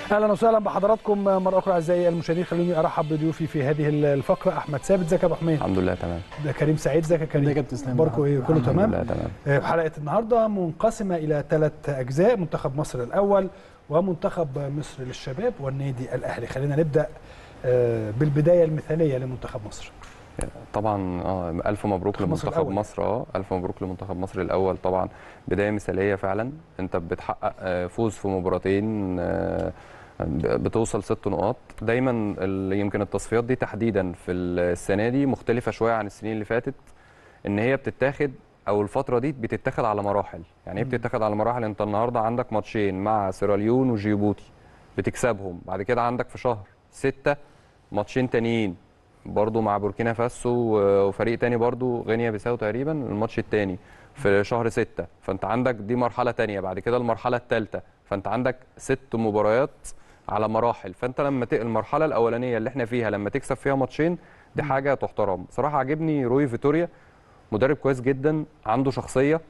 اهلا وسهلا بحضراتكم مره اخرى اعزائي المشاهدين خلوني ارحب بضيوفي في هذه الفقره احمد ثابت ازيك يا ابو حميد الحمد لله تمام ده كريم سعيد ازيك يا كريم ازيك يا كابتن اسلام اخباركم ايه كله الحمد تمام لله تمام آه، حلقه النهارده منقسمه الى ثلاث اجزاء منتخب مصر الاول ومنتخب مصر للشباب والنادي الاهلي خلينا نبدا آه، بالبدايه المثاليه لمنتخب مصر طبعا اه الف مبروك منتخب مصر لمنتخب الأول. مصر اه الف مبروك لمنتخب مصر الاول طبعا بدايه مثاليه فعلا انت بتحقق آه، فوز في مباراتين آه، ب- بتوصل ست نقاط دايما ال- يمكن التصفيات دي تحديدا في السنه دي مختلفه شويه عن السنين اللي فاتت ان هي بتتاخد او الفتره دي بتتاخد على مراحل يعني ايه بتتاخد على مراحل انت النهارده عندك ماتشين مع سيراليون وجيبوتي بتكسبهم بعد كده عندك في شهر ستة ماتشين تانيين برضو مع بوركينا فاسو و- وفريق تاني برضو غينيا بيساو تقريبا الماتش التاني في شهر ستة فانت عندك دي مرحلة تانية بعد كده المرحلة التالتة فانت عندك ست مباريات على مراحل فانت لما ت... المرحلة الأولانية اللي احنا فيها لما تكسب فيها ماتشين دي حاجة تحترم صراحة عجبني روي فيتوريا مدرب كويس جدا عنده شخصية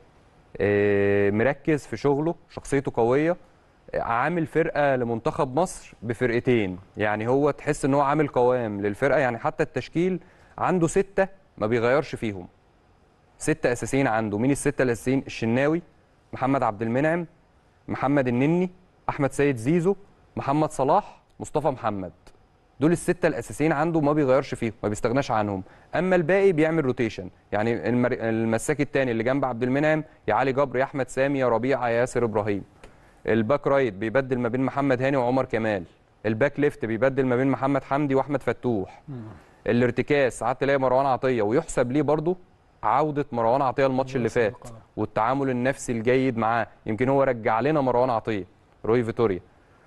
آه، مركز في شغله شخصيته قوية عامل فرقه لمنتخب مصر بفرقتين يعني هو تحس ان هو عامل قوام للفرقه يعني حتى التشكيل عنده سته ما بيغيرش فيهم سته اساسيين عنده مين السته الاساسيين الشناوي محمد عبد المنعم محمد النني احمد سيد زيزو محمد صلاح مصطفى محمد دول السته الاساسيين عنده ما بيغيرش فيهم ما بيستغناش عنهم اما الباقي بيعمل روتيشن يعني المر... المساك الثاني اللي جنب عبد المنعم يا علي جبر يا احمد سامي يا ربيعه يا ياسر ابراهيم الباك رايت بيبدل ما بين محمد هاني وعمر كمال الباك ليفت بيبدل ما بين محمد حمدي واحمد فتوح الارتكاز ساعات تلاقي مروان عطيه ويحسب ليه برضه عوده مروان عطيه الماتش اللي فات والتعامل النفسي الجيد معاه يمكن هو رجع لنا مروان عطيه روي فيتوريا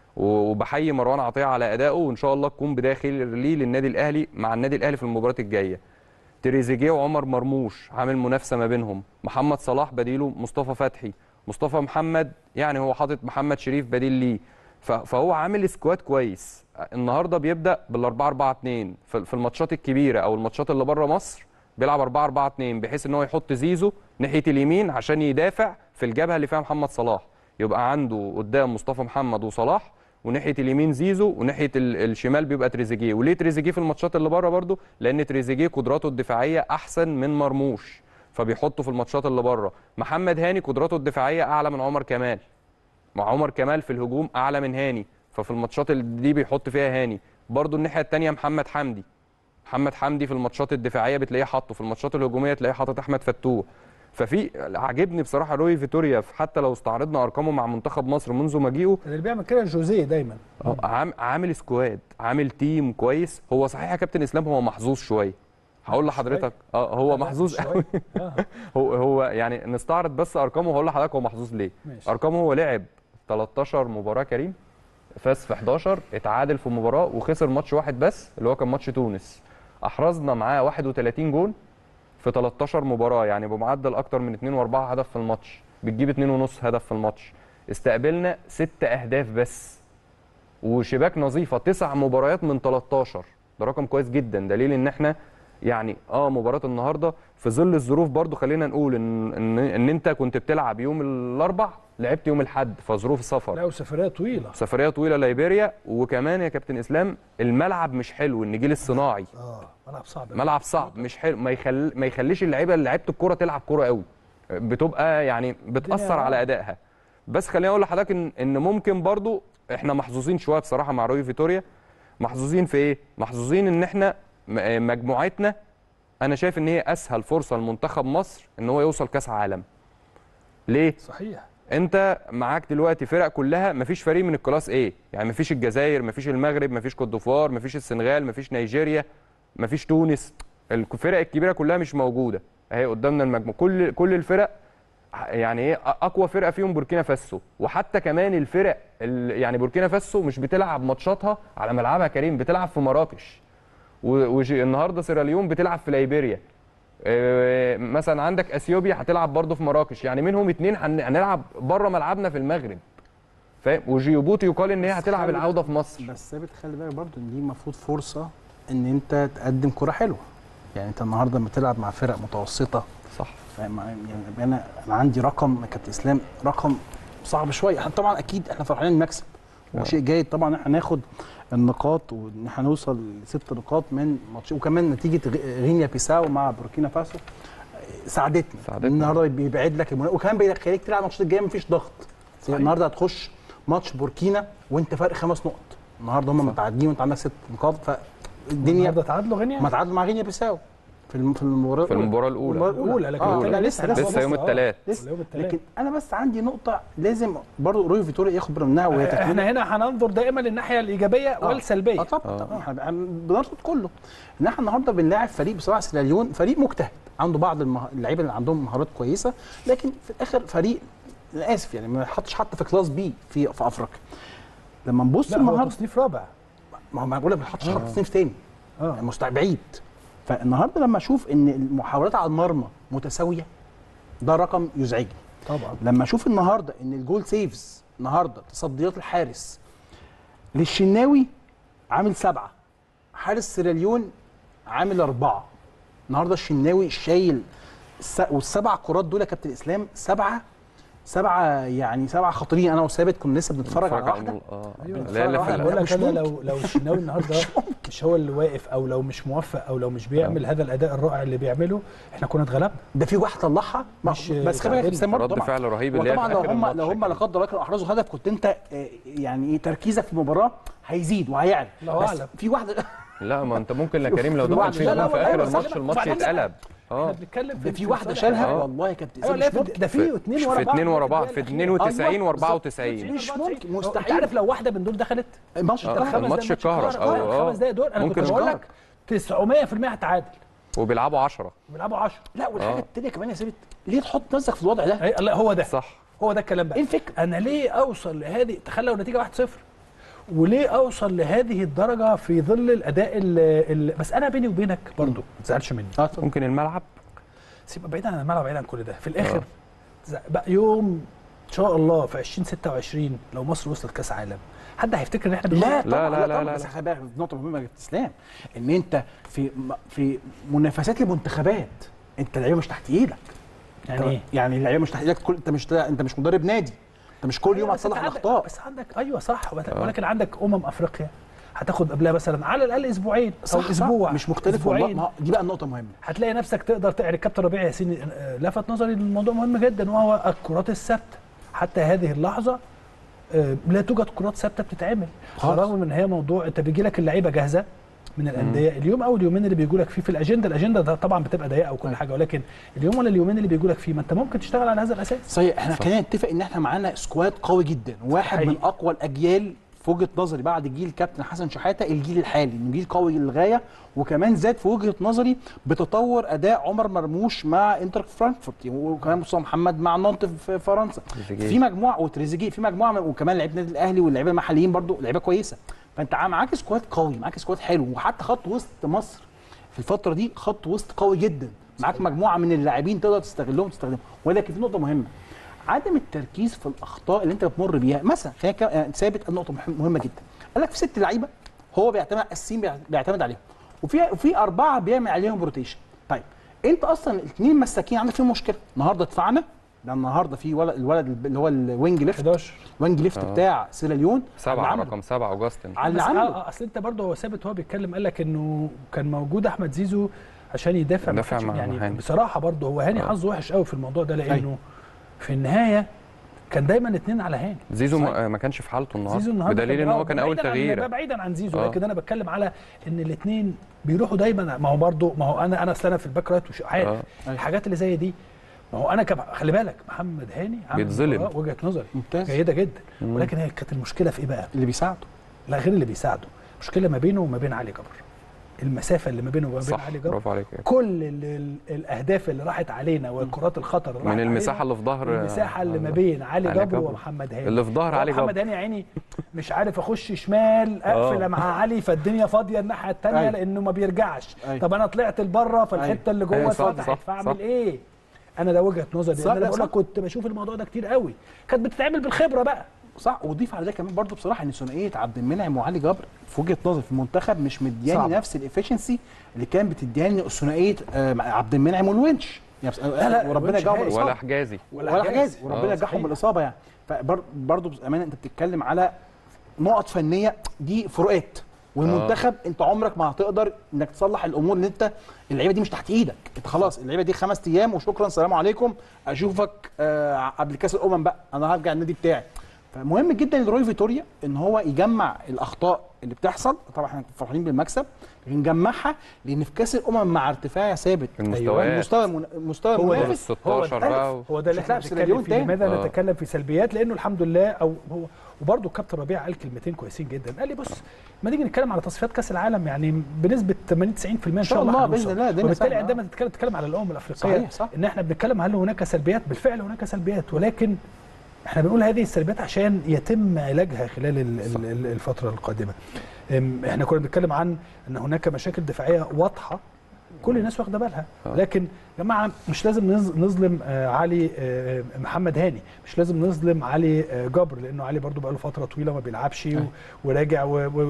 وبحيي مروان عطيه على ادائه وان شاء الله تكون بدايه خير ليه للنادي الاهلي مع النادي الاهلي في المباراه الجايه تريزيجيه وعمر مرموش عامل منافسه ما بينهم محمد صلاح بديله مصطفى فتحي مصطفى محمد يعني هو حاطط محمد شريف بديل ليه ف- فهو عامل سكواد كويس النهارده بيبدا بال 4 4 2 في في الماتشات الكبيره او الماتشات اللي بره مصر بيلعب 4 4 2 بحيث ان هو يحط زيزو ناحيه اليمين عشان يدافع في الجبهه اللي فيها محمد صلاح يبقى عنده قدام مصطفى محمد وصلاح وناحيه اليمين زيزو وناحيه ال- الشمال بيبقى تريزيجيه وليه تريزيجيه في الماتشات اللي بره برده لان تريزيجيه قدراته الدفاعيه احسن من مرموش فبيحطه في الماتشات اللي بره محمد هاني قدراته الدفاعيه اعلى من عمر كمال مع عمر كمال في الهجوم اعلى من هاني ففي الماتشات اللي دي بيحط فيها هاني برضو الناحيه الثانيه محمد حمدي محمد حمدي في الماتشات الدفاعيه بتلاقيه حاطه في الماتشات الهجوميه تلاقيه حاطط احمد فتوح ففي عاجبني بصراحه روي فيتوريا في- حتى لو استعرضنا ارقامه مع منتخب مصر منذ مجيئه اللي بيعمل كده جوزيه دايما آه، عام عامل سكواد عامل تيم كويس هو صحيح يا كابتن اسلام هو محظوظ شويه هقول لحضرتك اه هو لا، محظوظ مش قوي شوية. آه، هو هو يعني نستعرض بس ارقامه وهقول لحضرتك هو محظوظ ليه ماشي. ارقامه هو لعب 13 مباراه كريم فاز في 11 اتعادل في مباراه وخسر ماتش واحد بس اللي هو كان ماتش تونس احرزنا معاه 31 جون في 13 مباراه يعني بمعدل اكتر من 2 و4 هدف في الماتش بتجيب 2.5 هدف في الماتش استقبلنا 6 اهداف بس وشباك نظيفه تسع مباريات من 13 ده رقم كويس جدا دليل ان احنا يعني اه مباراه النهارده في ظل الظروف برضو خلينا نقول ان ان, إن انت كنت بتلعب يوم الاربع لعبت يوم الاحد فظروف لا سفر وسفريه طويله سفريه طويله ليبيريا وكمان يا كابتن اسلام الملعب مش حلو النجيل الصناعي اه ملعب صعب ملعب صعب مش حلو ما يخل... ما يخليش اللعيبه اللي لعيبه الكوره تلعب كوره قوي بتبقى يعني بتاثر الدنيا- على ادائها بس خليني اقول لحضرتك ان ان ممكن برضو احنا محظوظين شويه بصراحه مع روي فيتوريا محظوظين في ايه محظوظين ان احنا م- مجموعتنا انا شايف ان هي اسهل فرصه لمنتخب مصر ان هو يوصل كاس عالم ليه صحيح انت معاك دلوقتي فرق كلها مفيش فريق من الكلاس ايه يعني مفيش الجزائر مفيش المغرب مفيش كوت ديفوار مفيش السنغال مفيش نيجيريا مفيش تونس الفرق الكبيره كلها مش موجوده اهي قدامنا المجموع كل كل الفرق يعني ايه اقوى فرقه فيهم بوركينا فاسو وحتى كمان الفرق ال- يعني بوركينا فاسو مش بتلعب ماتشاتها على ملعبها كريم بتلعب في مراكش والنهارده سيراليون بتلعب في ليبيريا آه، مثلا عندك اثيوبيا هتلعب برضه في مراكش يعني منهم اتنين هن- هنلعب بره ملعبنا في المغرب فاهم وجيبوتي يقال ان هي هتلعب خلي العوده في مصر بس ثابت خلي بالك برضو ان دي المفروض فرصه ان انت تقدم كره حلوه يعني انت النهارده لما تلعب مع فرق متوسطه صح فاهم يعني انا انا عندي رقم كابتن اسلام رقم صعب شويه احنا طبعا اكيد احنا فرحانين المكسب وشيء جيد طبعا احنا ناخد النقاط وان احنا نوصل لست نقاط من ماتش وكمان نتيجه غ- غينيا بيساو مع بوركينا فاسو ساعدتنا ساعدتنا. النهارده بيبعد لك المنا... وكمان بيخليك تلعب الماتشات الجايه مفيش ضغط صحيح. النهارده هتخش ماتش بوركينا وانت فارق خمس نقط النهارده هم متعادلين وانت عندك ست نقاط فالدنيا النهارده تعادلوا غينيا ما تعادلوا مع غينيا بيساو في الم- في المباراه في المباراه الاولى الأولى، لكن آه، التانية لا، لسه- لسه لسه يوم آه. الثلاث لسه يوم التلات. لكن انا بس عندي نقطه لازم برضه روي فيتوريا ياخد باله منها وهي تكوين احنا هنا هننظر دائما للناحيه الايجابيه آه. والسلبيه اه طبعا طبعا احنا بنرصد كله ان احنا النهارده بنلاعب فريق بصراحه سيراليون فريق مجتهد عنده بعض المه... اللعيبه اللي عندهم مهارات كويسه لكن في الاخر فريق انا اسف يعني ما حطش حتى في كلاس بي في في افريقيا لما نبص لا هو النهارده تصنيف رابع ما هو ما بقول لك ما حطش حتى تصنيف تاني اه مستع بعيد فالنهارده لما اشوف ان المحاولات على المرمى متساويه ده رقم يزعجني طبعا لما اشوف النهارده ان الجول سيفز النهارده تصديات الحارس للشناوي عامل سبعه حارس سيراليون عامل اربعه النهارده الشناوي شايل الس- والسبع كرات دول يا كابتن اسلام سبعه سبعه يعني سبعه خطيرين انا وثابت كنا لسه بنتفرج على واحده الم- اه أيوة، اللي هي اللي بنتفرج في على بقول ال- لك مش انا ممكن. لو لو الشناوي النهارده مش هو اللي واقف او لو مش موفق او لو مش بيعمل هذا الاداء الرائع اللي بيعمله احنا كنا اتغلبنا ده في واحد طلعها ما- مش بس خلي بالك يا اسلام برضه رد طبعا فعل رهيب اللي هي وطبعا في لو آخر هم الماتش لو هم كده. لا قدر الله كانوا احرزوا هدف كنت انت آه، يعني ايه تركيزك في المباراه هيزيد وهيعلى الله بس أعلم. في واحده لا ما انت ممكن يا كريم لو في دخل واحد- فيه لا، لا، جول في أيوة، اخر بس الماتش أنا- الماتش وبعدين لا، يتقلب احنا اه بنتكلم ده في واحده صالح شالها الأداء. والله يا كابتن ايوه إسلام لا مش في- ممكن ده في اثنين في ورا بعض اتنين ورا بعض في الأخيرة. 92 أيوة، و94 مش ممكن، هو مستحيل. انت عارف لو واحده من دول دخلت الماتش آه، اتقلب. الخمس الماتش دقايق اتكهرب. اتكهرب. أو- آه، آه. الخمس دقايق دول انا كنت ممكن بقول اتكهرب. لك 900% هتعادل وبيلعبوا 10 بيلعبوا 10 لا والحاجه آه. الثانيه كمان يا ثابت ليه تحط نفسك في الوضع ده؟ أي- لا هو ده صح هو ده الكلام بقى ايه الفكره؟ انا ليه اوصل لهذه تخيل لو النتيجه 1-0 وليه اوصل لهذه الدرجه في ظل الاداء ال ال بس انا بيني وبينك برضو ما تزعلش مني اه اتفضل. ممكن الملعب سيبك بعيد عن الملعب بعيد عن كل ده في الاخر آه. ز- بقى يوم ان شاء الله في 2026 لو مصر وصلت كاس عالم حد هيفتكر ان احنا بنقول لا لا، طبعا لا، لا، طبعا لا، بس لا. خلي بالك نقطه مهمه يا كابتن اسلام ان انت في في منافسات المنتخبات انت اللعيبه مش تحت ايدك يعني ايه يعني اللعيبه مش تحت ايدك كل انت مش انت مش مدرب نادي انت مش كل يوم أيوة، بس هتصلح أنت عندك- الاخطاء بس عندك ايوه صح ولكن عندك امم افريقيا هتاخد قبلها مثلا على الاقل اسبوعين او صح، صح. اسبوع مش مختلف والله اسبوعين ما هو- دي بقى النقطه المهمه هتلاقي نفسك تقدر تعرف كابتن ربيع ياسين آه، لفت نظري للموضوع مهم جدا وهو الكرات الثابته حتى هذه اللحظه آه، لا توجد كرات ثابته بتتعمل خالص. رغم من هي موضوع انت بيجي لك اللعيبه جاهزه من الانديه اليوم او اليومين اللي بيجوا لك فيه في الاجنده الاجنده ده طبعا بتبقى ضيقه وكل أيوة. حاجه ولكن اليوم ولا اليومين اللي بيجوا لك فيه ما انت ممكن تشتغل على هذا الاساس صحيح احنا صح. خلينا نتفق ان احنا معانا سكواد قوي جدا واحد حقيقي. من اقوى الاجيال في وجهه نظري بعد جيل كابتن حسن شحاته الجيل الحالي انه جيل قوي للغايه وكمان زاد في وجهه نظري بتطور اداء عمر مرموش مع انتر فرانكفورت وكمان مصطفى محمد مع نانت في فرنسا تريزيجيه. في مجموعه وتريزيجيه في مجموعه من- وكمان لعيبه النادي الاهلي واللعيبه المحليين برضو لعيبه كويسه فانت عا- معاك سكواد قوي معاك سكواد حلو وحتى خط وسط مصر في الفتره دي خط وسط قوي جدا معاك مجموعه من اللاعبين تقدر تستغلهم تستخدمهم ولكن في نقطه مهمه عدم التركيز في الاخطاء اللي انت بتمر بيها مثلا خلينا كا- يعني ثابت النقطه مهم- مهمه جدا قال لك في ست لعيبه هو بيعتمد اساسيين بيع- بيعتمد عليهم وفي وفي اربعه بيعمل عليهم روتيشن طيب انت اصلا الاثنين مساكين عندك فيهم مشكله النهارده دفعنا ده النهارده في ولد الولد اللي هو الوينج ليفت 11 وينج ليفت آه. بتاع سيراليون على سبعة اللي عمله. رقم سبعة اوجاستن على اللي بس عمله آه، اصل انت برضه هو ثابت هو بيتكلم قال لك انه كان موجود احمد زيزو عشان يدافع ما يدافع كانش- مع يعني هاني. بصراحه برضه هو هاني آه. حظه وحش قوي في الموضوع ده لانه أيوة. في النهايه كان دايما اتنين على هاني زيزو صحيح. ما ما كانش في حالته زيزو النهارده النهارده بدليل ان آه، هو كان اول بعيداً عن- تغيير بعيدا عن زيزو آه. لكن انا بتكلم على ان الاثنين بيروحوا دايما ما هو برضه ما هو انا انا اصل انا في الباك رايت وش- عارف آه. أيوة. الحاجات اللي زي دي ما هو انا كب... خلي بالك محمد هاني عامل بيتظلم. مباراة وجهه نظري ممتاز جيده جدا مم. ولكن هي كانت المشكله في ايه بقى؟ اللي بيساعده لا غير اللي بيساعده مشكله ما بينه وما بين علي جبر المسافه اللي ما بينه وما بين صح علي جبر برافو عليك كل ال ال الاهداف اللي راحت علينا والكرات الخطر اللي راحت من المساحه علينا اللي في ظهر المساحه اللي ما بين علي علي جبر جبر. ومحمد هاني اللي في ظهر هو علي محمد جبر هاني يا عيني مش عارف اخش شمال اقفل آه. مع علي فالدنيا فاضيه الناحيه الثانيه أيوة. لانه ما بيرجعش أيوة. طب انا طلعت لبره فالحته اللي جوه أيوة، صح، اتفتحت صح، فاعمل صح. ايه؟ انا ده وجهه نظري صح، انا صح. بقول لك كنت بشوف الموضوع ده كتير قوي كانت بتتعمل بالخبره بقى صح وضيف على ده كمان برضو بصراحه ان ثنائيه عبد المنعم وعلي جبر في وجهه نظري في المنتخب مش مدياني صعب. نفس الافشنسي اللي كان بتدياني ثنائيه آه، عبد المنعم والونش يعني بس- لا، لا، وربنا الونش يجاوب هايل. الاصابه ولا حجازي ولا حجازي آه، وربنا يرجعهم صحيح. من الاصابه يعني فبرضه بامانه انت بتتكلم على نقط فنيه دي فروقات والمنتخب انت عمرك ما هتقدر انك تصلح الامور ان انت اللعيبه دي مش تحت ايدك انت خلاص اللعيبه دي خمس ايام وشكرا سلام عليكم اشوفك آه قبل كاس الامم بقى انا هرجع النادي بتاعي فمهم جدا لروي فيتوريا ان هو يجمع الاخطاء اللي بتحصل طبعا احنا فرحانين بالمكسب لكن نجمعها لان في كاس الامم مع ارتفاع ثابت المستويات. المستوى المن- المستوى هو ده. المنافس ال هو 16 اختلف. بقى هو ده اللي مش احنا هتلعب بنتكلم سيراليون فيه تاني. لماذا آه. نتكلم في سلبيات لانه الحمد لله او هو وبرضه الكابتن ربيع قال كلمتين كويسين جدا قال لي بص ما نيجي نتكلم على تصفيات كاس العالم يعني بنسبه 80 90% ان شاء الله الله هنوصل. بإذن الله، الدنيا وبالتالي سهلة. عندما تتكلم تتكلم على الامم الافريقيه صحيح، صح. ان احنا بنتكلم هل هناك سلبيات بالفعل هناك سلبيات ولكن احنا بنقول هذه السلبيات عشان يتم علاجها خلال ال- ال- ال- الفتره القادمه أم، احنا كنا بنتكلم عن ان هناك مشاكل دفاعيه واضحه كل الناس واخده بالها آه. لكن يا جماعه مش لازم نظ- نظلم آه، علي آه، محمد هاني مش لازم نظلم علي آه، جبر لانه علي برضو بقاله فتره طويله ما بيلعبش و- وراجع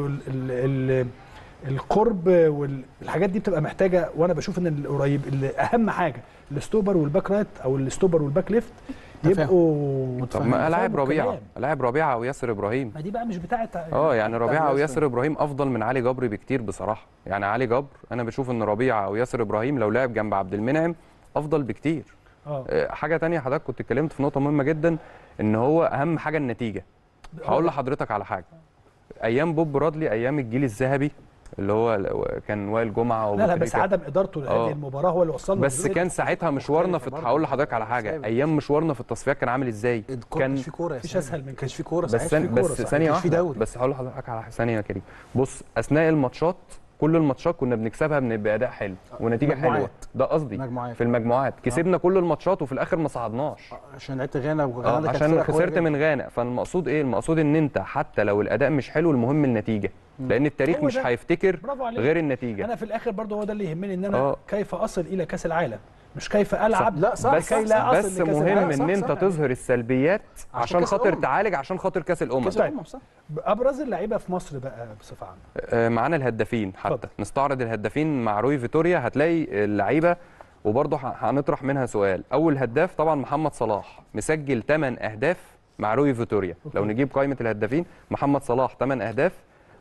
والقرب والحاجات دي بتبقى محتاجه وانا بشوف ان القريب اللي اهم حاجه الاستوبر والباك رايت او الاستوبر والباك ليفت تفاهم. يبقوا طب ما لاعب يفهموا ربيعه الكلام. لاعب ربيعه او ياسر ابراهيم ما دي بقى مش بتاعت اه يعني ربيعه او ياسر. ياسر ابراهيم افضل من علي جبر بكتير بصراحه يعني علي جبر انا بشوف ان ربيعه او ياسر ابراهيم لو لعب جنب عبد المنعم افضل بكتير اه آه، حاجه تانية حضرتك كنت اتكلمت في نقطه مهمه جدا ان هو اهم حاجه النتيجه هقول لحضرتك على حاجه ايام بوب برادلي ايام الجيل الذهبي اللي هو ال- كان وائل جمعه لا لا وبكري بس كان- عدم ادارته لهذه آه. المباراه هو اللي وصلنا بس كان ساعتها مشوارنا في برضه. هقول لحضرتك على حاجه ثابت. ايام مشوارنا في التصفيات كان عامل ازاي الكورة كان مش في كوره يا مفيش سامي. أسهل من كانش في كوره بس ساعتها. ثانية في كورة بس صحيح. ثانية كانش في واحدة دوري. بس هقول لحضرتك على ثانية يا كريم بص أثناء الماتشات كل الماتشات كنا بنكسبها من بأداء حلو ونتيجة حلوة مجموعات. ده قصدي مجموعات. في المجموعات كسبنا كل الماتشات وفي الآخر ما صعدناش عشان لعبت غانا وغانا آه، ده كانت عشان فرقة قوية خسرت جدا. من غانا فالمقصود ايه المقصود ان انت حتى لو الاداء مش حلو المهم النتيجه لان التاريخ هو مش ده. هيفتكر برافو عليك. غير النتيجه انا في الاخر برضه هو ده اللي يهمني ان انا آه. كيف اصل الى كاس العالم مش كيف العب لا، صح، بس لكي لا بس اصل لكاس مهم العالم. صح، ان انت صح. تظهر السلبيات عشان كأس خاطر الأمم. تعالج عشان خاطر كاس الامم كأس طيب. الأمم، صح. ابرز اللعيبه في مصر بقى بصفه عامه آه، معانا الهدافين حتى اتفضل. نستعرض الهدافين مع روي فيتوريا هتلاقي اللعيبه وبرضه ه- هنطرح منها سؤال اول هداف طبعا محمد صلاح مسجل 8 اهداف مع روي فيتوريا لو نجيب قائمه الهدافين محمد صلاح 8 اهداف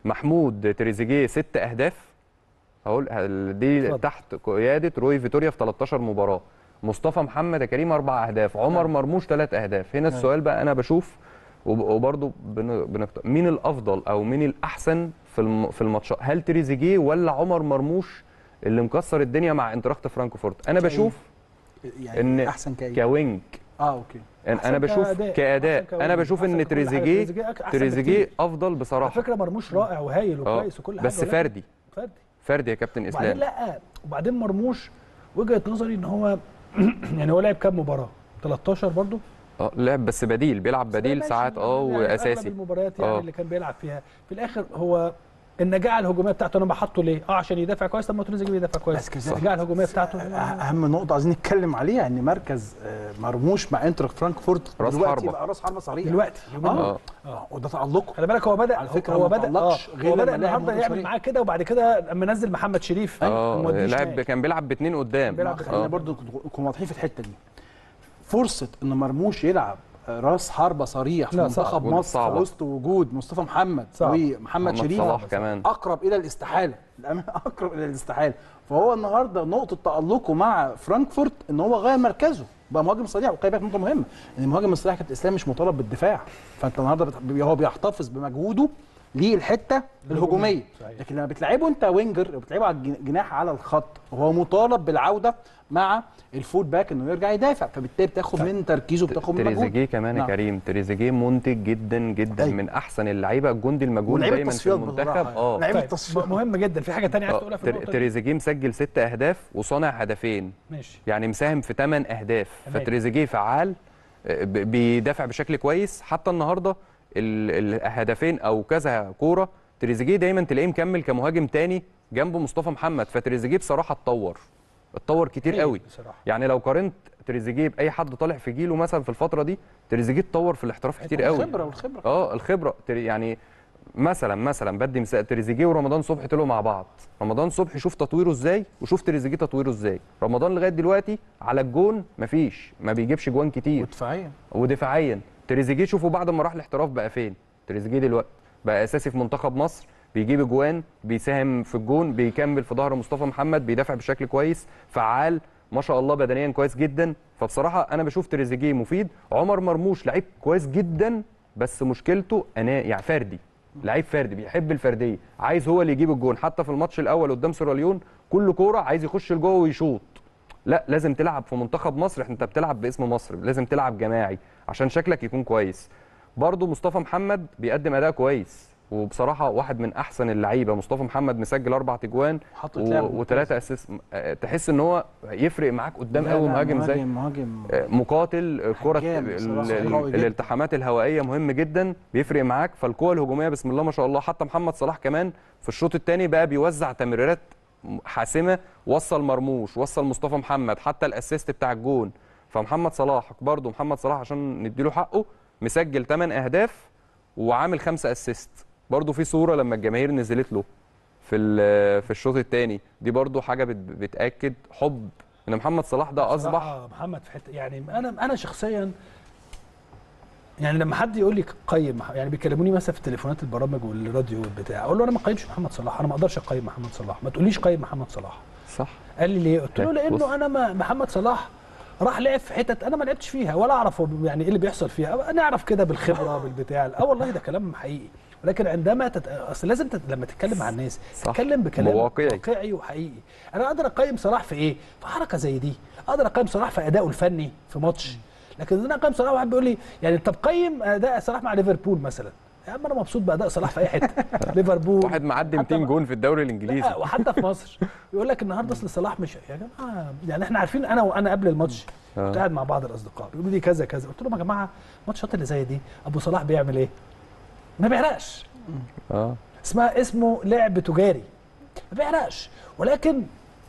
محمود تريزيجيه 6 اهداف هقول هل- دي اتفضل. تحت قياده روي فيتوريا في 13 مباراه مصطفى محمد يا كريم اربع اهداف عمر مرموش ثلاث اهداف هنا السؤال بقى انا بشوف وب- وبرضه بن- بنقت... مين الافضل او مين الاحسن في الم... في الماتشات هل تريزيجيه ولا عمر مرموش اللي مكسر الدنيا مع انتراخت فرانكفورت انا كأيه؟ بشوف يعني ان احسن كايه كوينج اه اوكي انا أحسن بشوف كأداء، كاداء أحسن انا كوينج، بشوف أحسن ان كل حاجة. تريزيجيه تريزيجيه أحسن تريزيجيه بكتير. افضل على بصراحه فكره مرموش رائع وهايل اه وكويس وكل حاجه بس ولكن- فردي فردي فردي يا كابتن وبعدين اسلام لا وبعدين مرموش وجهه نظري ان هو يعني هو لعب كام مباراه 13 برضه اه لعب بس بديل بيلعب بديل ماشي، ساعات اه يعني أغلب واساسي المباريات يعني آه. اللي كان بيلعب فيها في الاخر هو النجاعه الهجوميه بتاعته انا بحطه ليه؟ اه عشان يدافع كويس طب ما تريزيجيه بيدافع كويس بس كذلك- النجاعه الهجوميه بتاعته أه- اهم نقطه عايزين نتكلم عليها ان مركز آه، مرموش مع انتر فرانكفورت راس دلوقتي حربة. بقى راس حربه صريح دلوقتي اليومين دول. اه اه وده تالقه خلي بالك هو بدا على فكرة هو ما بدا اه تعلقش غير هو بدا لما لعب النهارده مهاجم يعمل صريح. معاه كده وبعد كده لما نزل محمد شريف اه ما وديش لعب ناحية. كان بيلعب باثنين قدام بيلعب خلينا اه برضو نكون واضحين في الحته دي فرصه ان مرموش يلعب راس حربه صريح في لا، منتخب صعب. مصر في صعبة. وسط وجود مصطفى محمد صعب. ومحمد محمد شريف صلاح كمان اقرب الى الاستحاله الأمانة اقرب الى الاستحاله فهو النهارده نقطه تالقه مع فرانكفورت ان هو غير مركزه بقى مهاجم صريح وخلي بالك نقطه مهمه ان المهاجم الصريح كابتن اسلام مش مطالب بالدفاع فانت النهارده بت- هو بيحتفظ بمجهوده للحته الهجوميه صحيح. لكن لما بتلعبه انت وينجر بتلعبه على الجن- جناح على الخط هو مطالب بالعوده مع الفول باك انه يرجع يدافع فبالتالي بتاخد من تركيزه بتاخد من مجهوده تريزيجيه كمان يا نعم. كريم تريزيجيه منتج جدا جدا أيوة. من احسن اللعيبه الجندي المجهول ولعيبة دايما في تصفيات المنتخب بصراحة. اه لعيبة طيب تصفيات. مهم جدا في حاجه ثانيه عايز آه، تقولها في تر- النقطه دي؟ تريزيجيه مسجل ست اهداف وصانع هدفين ماشي يعني مساهم في 8 اهداف تمام. فتريزيجيه فعال آه، ب- بيدافع بشكل كويس حتى النهارده ال- الهدفين او كذا كوره تريزيجيه دايما تلاقيه مكمل كمهاجم تاني جنب مصطفى محمد فتريزيجيه بصراحه اتطور اتطور كتير هايل قوي بصراحه يعني لو قارنت تريزيجيه باي حد طالع في جيله مثلا في الفتره دي تريزيجيه اتطور في الاحتراف كتير قوي الخبره والخبره اه الخبره تري- يعني مثلا مثلا بدي مثال تريزيجيه ورمضان صبحي طلعوا مع بعض رمضان صبحي شوف تطويره ازاي وشوف تريزيجيه تطويره ازاي رمضان لغايه دلوقتي على الجون مفيش ما بيجيبش جوان كتير ودفاعيا ودفاعيا تريزيجيه شوفوا بعد ما راح الاحتراف بقى فين تريزيجيه دلوقتي بقى اساسي في منتخب مصر بيجيب اجوان بيساهم في الجون بيكمل في ظهر مصطفى محمد بيدافع بشكل كويس فعال ما شاء الله بدنيا كويس جدا فبصراحه انا بشوف تريزيجيه مفيد عمر مرموش لعيب كويس جدا بس مشكلته انا يعني فردي لعيب فردي بيحب الفرديه عايز هو اللي يجيب الجون حتى في الماتش الاول قدام سيراليون كل كوره عايز يخش لجوه ويشوط لا لازم تلعب في منتخب مصر انت بتلعب باسم مصر لازم تلعب جماعي عشان شكلك يكون كويس برضو مصطفى محمد بيقدم اداء كويس وبصراحه واحد من احسن اللعيبه مصطفى محمد مسجل اربع تجوان حط لعب وثلاثه اسيست تحس ان هو يفرق معاك قدام قوي مهاجم زي مهاجم مقاتل كره حجام بصراحة ال- قوي ال- جدا. الالتحامات الهوائيه مهم جدا بيفرق معاك فالقوه الهجوميه بسم الله ما شاء الله حتى محمد صلاح كمان في الشوط الثاني بقى بيوزع تمريرات حاسمه وصل مرموش وصل مصطفى محمد حتى الاسيست بتاع الجون فمحمد صلاح برضه محمد صلاح عشان نديله حقه مسجل 8 اهداف وعامل خمسة اسيست برضه في صوره لما الجماهير نزلت له في ال- في الشوط الثاني دي برضه حاجه بت- بتاكد حب ان محمد صلاح ده اصبح بصراحة محمد في حته يعني انا انا شخصيا يعني لما حد يقول لي قيم يعني بيكلموني مثلا في تليفونات البرامج والراديو والبتاع اقول له انا ما اقيمش محمد صلاح انا ما اقدرش اقيم محمد صلاح ما تقوليش قيم محمد صلاح صح قال لي ليه قلت له بص. لانه انا ما محمد صلاح راح لعب في حتت انا ما لعبتش فيها ولا اعرف هو يعني ايه اللي بيحصل فيها نعرف كده بالخبره بالبتاع اه والله ده كلام حقيقي ولكن عندما تت... اصل لازم تت... لما تتكلم مع الناس صح. تتكلم بكلام بواقعي. واقعي وحقيقي انا اقدر اقيم صلاح في ايه في حركه زي دي اقدر اقيم صلاح في ادائه الفني في ماتش لكن انا اقيم صلاح واحد بيقول لي يعني طب قيم اداء صلاح مع ليفربول مثلا يا عم انا مبسوط باداء صلاح في اي حته ليفربول واحد معدي حتى 200 جون في الدوري الانجليزي لا وحتى في مصر يقول لك النهارده اصل صلاح مش يا جماعه يعني احنا عارفين انا وانا قبل الماتش آه. كنت قاعد مع بعض الاصدقاء بيقولوا لي كذا كذا قلت لهم يا جماعه ماتشات اللي زي دي ابو صلاح بيعمل ايه؟ ما بيعرقش اه اسمها اسمه لعب تجاري ما بيعرقش ولكن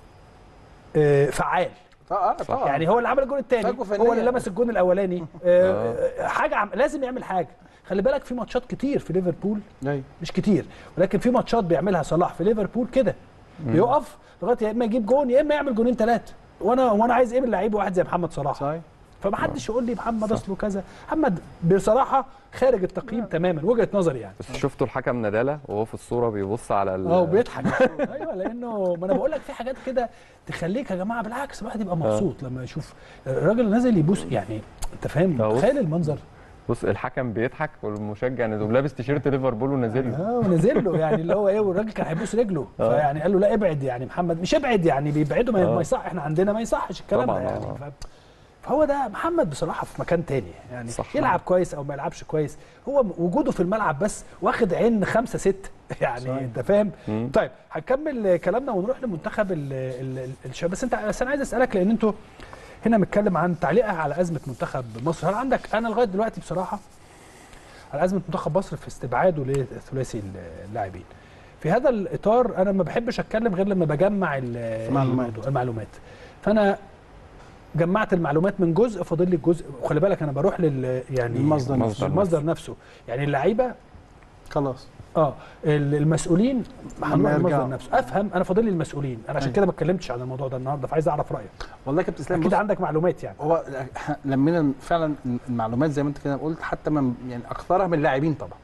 آه، فعال اه طبعا يعني هو اللي عمل الجون الثاني فاجو فنيا. هو اللي لمس الجون الاولاني آه، آه، حاجه عم لازم يعمل حاجه خلي بالك في ماتشات كتير في ليفربول أيوة. مش كتير ولكن في ماتشات بيعملها صلاح في ليفربول كده بيقف لغايه يا اما يجيب جون يا اما يعمل جونين ثلاثه وانا وانا عايز ايه من لعيب واحد زي محمد صلاح صحيح فما حدش يقول لي محمد اصله كذا محمد بصراحه خارج التقييم تماما وجهه نظري يعني بس شفتوا الحكم ندالة وهو في الصوره بيبص على ال... اه وبيضحك ايوه لانه ما انا بقول لك في حاجات كده تخليك يا جماعه بالعكس الواحد يبقى مبسوط لما يشوف الراجل نازل يبوس يعني انت فاهم اه، بص. تخيل المنظر بص الحكم بيضحك والمشجع نزل لابس تيشيرت ليفربول ونازل له اه ونزل له يعني اللي هو ايه والراجل كان هيبوس رجله اه. فيعني قال له لا ابعد يعني محمد مش ابعد يعني بيبعده ما اه. ما يصح احنا عندنا ما يصحش الكلام ده طبعا، يعني اه. ف- فهو ده محمد بصراحه في مكان تاني يعني صح. يلعب كويس او ما يلعبش كويس هو وجوده في الملعب بس واخد عين خمسة ست يعني صحيح. انت فاهم مم. طيب هنكمل كلامنا ونروح لمنتخب ال- ال- ال- الشباب بس انت بس انا عايز اسالك لان انتوا هنا بنتكلم عن تعليقك على ازمه منتخب مصر هل عندك انا لغايه دلوقتي بصراحه على ازمه منتخب مصر في استبعاده لثلاثي اللاعبين في هذا الاطار انا ما بحبش اتكلم غير لما بجمع ال- المعلومات. الموضوع- المعلومات فانا جمعت المعلومات من جزء فاضل لي الجزء وخلي بالك انا بروح لل يعني المصدر نفسه. المصدر نفسه يعني اللعيبه خلاص اه ال- المسؤولين هنروح لما المصدر يرجعوا. نفسه افهم انا فاضل لي المسؤولين انا عشان أيوة. كده ما اتكلمتش عن الموضوع ده النهارده فعايز اعرف رايك والله يا كابتن اسلام اكيد بص عندك معلومات يعني هو إحنا لمينا فعلا المعلومات زي ما انت كده قلت حتى من يعني اكثرها من اللاعبين طبعا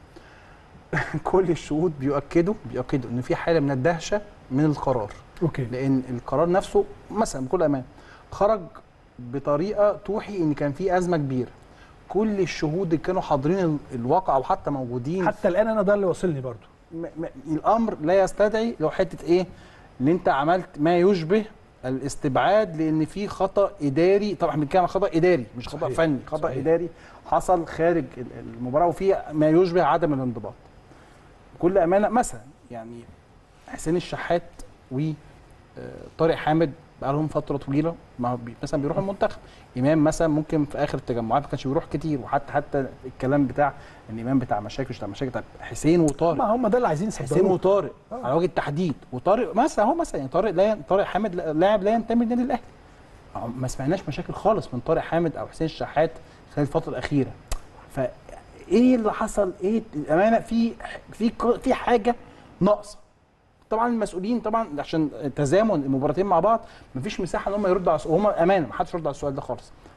كل الشهود بيؤكدوا بيؤكدوا ان في حاله من الدهشه من القرار اوكي لان القرار نفسه مثلا بكل امان خرج بطريقه توحي ان كان في ازمه كبيره كل الشهود اللي كانوا حاضرين ال- الواقعه وحتى موجودين حتى الان انا ده اللي واصلني برضو م م الامر لا يستدعي لو حته ايه ان انت عملت ما يشبه الاستبعاد لان في خطا اداري طبعا احنا بنتكلم عن خطا اداري مش خطا صحيح. فني خطا صحيح. اداري حصل خارج ال- المباراه وفي ما يشبه عدم الانضباط بكل امانه مثلا يعني حسين الشحات و آه، طارق حامد بقى لهم فتره طويله ما هو بي مثلا بيروح المنتخب امام مثلا ممكن في اخر التجمعات ما كانش بيروح كتير وحتى حتى الكلام بتاع ان امام بتاع مشاكل مش بتاع مشاكل طب حسين وطارق ما هم ده اللي عايزين حسين يصدروه وطارق آه. على وجه التحديد وطارق مثلا هو مثلا يعني طارق لا ين- طارق حامد لا- لاعب لا ينتمي للنادي الاهلي أهو ما سمعناش مشاكل خالص من طارق حامد او حسين الشحات خلال الفتره الاخيره فايه اللي حصل ايه الامانه في في ق- في حاجه ناقصه طبعا المسؤولين طبعا عشان تزامن المباراتين مع بعض مفيش مساحه ان هم يردوا على السؤال هم امانه ما حدش يرد على السؤال ده خالص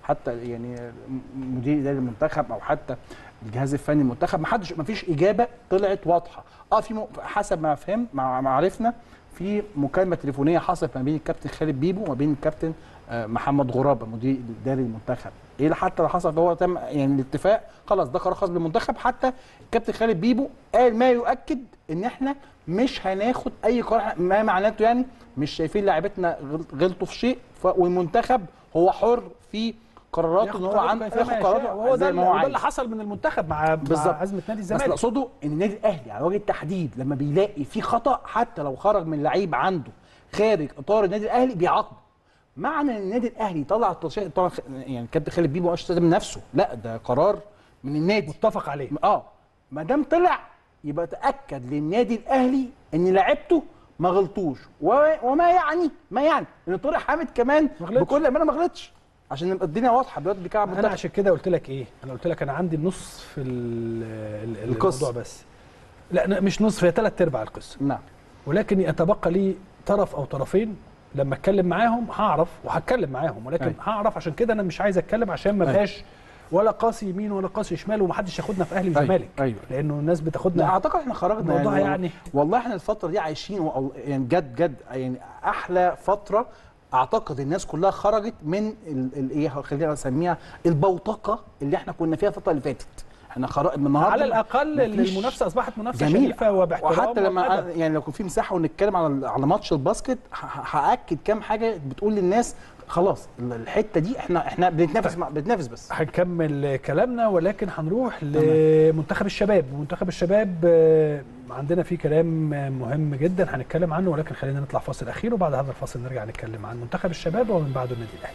حتى يعني م- مدير اداري المنتخب او حتى الجهاز الفني المنتخب ما حدش ما فيش اجابه طلعت واضحه اه في م- حسب ما فهم مع ما عرفنا في مكالمه تليفونيه حصلت ما بين الكابتن خالد بيبو وما بين الكابتن آه، محمد غرابه مدير اداري المنتخب ايه اللي حتى اللي حصل هو تم يعني الاتفاق خلاص ده قرار خاص بالمنتخب حتى الكابتن خالد بيبو قال ما يؤكد ان احنا مش هناخد اي قرار ما معناته يعني مش شايفين لاعيبتنا غل- غلطوا في شيء ف- والمنتخب هو حر في قراراته ان هو قراره عنده كيفما ياخد يشاء، قراراته وهو ده زي ما هو وده عايز اللي حصل من المنتخب مع بالظبط. مع ازمه نادي بس اللي الزمالك اقصده ان النادي الاهلي على وجه التحديد لما بيلاقي في خطا حتى لو خرج من لعيب عنده خارج اطار النادي الاهلي بيعاقبه معنى ان النادي الاهلي يطلع التصريح طبعا خ- يعني كابتن خالد بيبو مش من نفسه لا ده قرار من النادي متفق عليه اه ما دام طلع يبقى تاكد للنادي الاهلي ان لعيبته ما غلطوش و- وما يعني ما يعني ان طارق حامد كمان ما غلطش. بكل امانه ما غلطش عشان نبقى الدنيا واضحه دلوقتي بيكعب انا منتخب عشان كده قلت لك ايه انا قلت لك انا عندي نص في ال- ال- القصة. الموضوع بس لا لا، مش نصف هي ثلاث ارباع القصه نعم ولكن يتبقى لي طرف او طرفين لما اتكلم معاهم هعرف وهتكلم معاهم ولكن أيوة. هعرف عشان كده انا مش عايز اتكلم عشان ما أيوة. بقاش ولا قاسي يمين ولا قاسي شمال ومحدش ياخدنا في اهلي أيوة. وزمالك أيوة. لانه الناس لا بتاخدنا اعتقد احنا خرجنا الموضوع يعني والله احنا الفتره دي عايشين و- يعني جد جد يعني احلى فتره اعتقد الناس كلها خرجت من ال- ال- ايه خلينا نسميها البوتقه اللي احنا كنا فيها الفتره اللي فاتت احنا خرج من النهارده على الاقل مفيش- المنافسه اصبحت منافسه جميل شريفه وباحترام وحتى لما وبأدب. يعني لو كان في مساحه ونتكلم على على ماتش الباسكت ه- ه- هاكد كام حاجه بتقول للناس خلاص الحته دي احنا احنا بنتنافس مع بنتنافس بس هنكمل كلامنا ولكن هنروح لمنتخب الشباب منتخب الشباب آه، عندنا فيه كلام آه، مهم جدا هنتكلم عنه ولكن خلينا نطلع فاصل اخير وبعد هذا الفاصل نرجع نتكلم عن منتخب الشباب ومن بعده النادي الاهلي